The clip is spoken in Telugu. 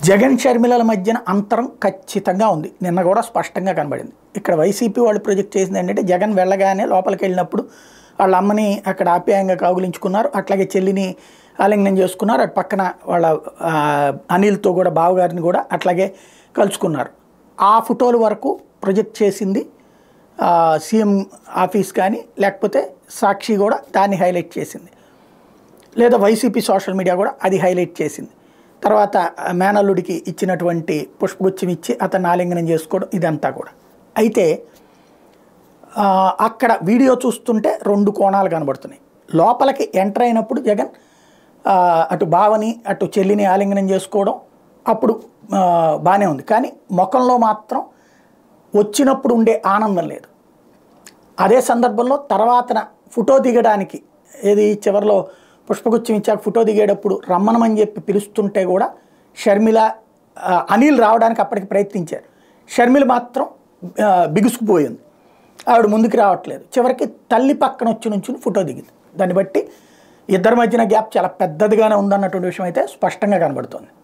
జగన్ షర్మిలల మధ్యన అంతరం ఖచ్చితంగా ఉంది నిన్న కూడా స్పష్టంగా కనబడింది ఇక్కడ వైసీపీ వాళ్ళు ప్రొజెక్ట్ చేసింది ఏంటంటే జగన్ వెళ్ళగానే లోపలికి వెళ్ళినప్పుడు వాళ్ళ అమ్మని అక్కడ ఆప్యాయంగా కాగులించుకున్నారు అట్లాగే చెల్లిని ఆలింగనం చేసుకున్నారు అటు పక్కన వాళ్ళ ఆ, అనిల్తో కూడా బావగారిని కూడా అట్లాగే కలుసుకున్నారు ఆ ఫోటోల వరకు ప్రొజెక్ట్ చేసింది ఆ, సీఎం ఆఫీస్ కానీ లేకపోతే సాక్షి కూడా దాన్ని హైలైట్ చేసింది లేదా వైసీపీ సోషల్ మీడియా కూడా అది హైలైట్ చేసింది తర్వాత ఆ మేనల్లుడికి ఇచ్చినటువంటి పుష్పగుచ్చం ఇచ్చి అతన్ని ఆలింగనం చేసుకోవడం ఇదంతా కూడా అయితే ఆ, అక్కడ వీడియో చూస్తుంటే రెండు కోణాలు కనబడుతున్నాయి లోపలికి ఎంటర్ అయినప్పుడు జగన్ ఆ, అటు బావని అటు చెల్లిని ఆలింగనం చేసుకోవడం అప్పుడు ఆ, బాగానే ఉంది కానీ ముఖంలో మాత్రం వచ్చినప్పుడు ఉండే ఆనందం లేదు అదే సందర్భంలో తర్వాతన ఫోటో దిగడానికి ఏది చివరిలో పుష్పగుచ్చం ఇచ్చాక ఫోటో దిగేటప్పుడు రమ్మనమని చెప్పి పిలుస్తుంటే కూడా షర్మిల ఆ, అనిల్ రావడానికి అప్పటికి ప్రయత్నించారు షర్మిల మాత్రం ఆ, బిగుసుకుపోయింది ఆవిడ ముందుకు రావట్లేదు చివరికి తల్లి పక్కన వచ్చి నుంచి ఫోటో దిగింది దాన్ని బట్టి ఇద్దరి మధ్యన గ్యాప్ చాలా పెద్దదిగానే ఉందన్నటువంటి విషయం అయితే స్పష్టంగా కనబడుతుంది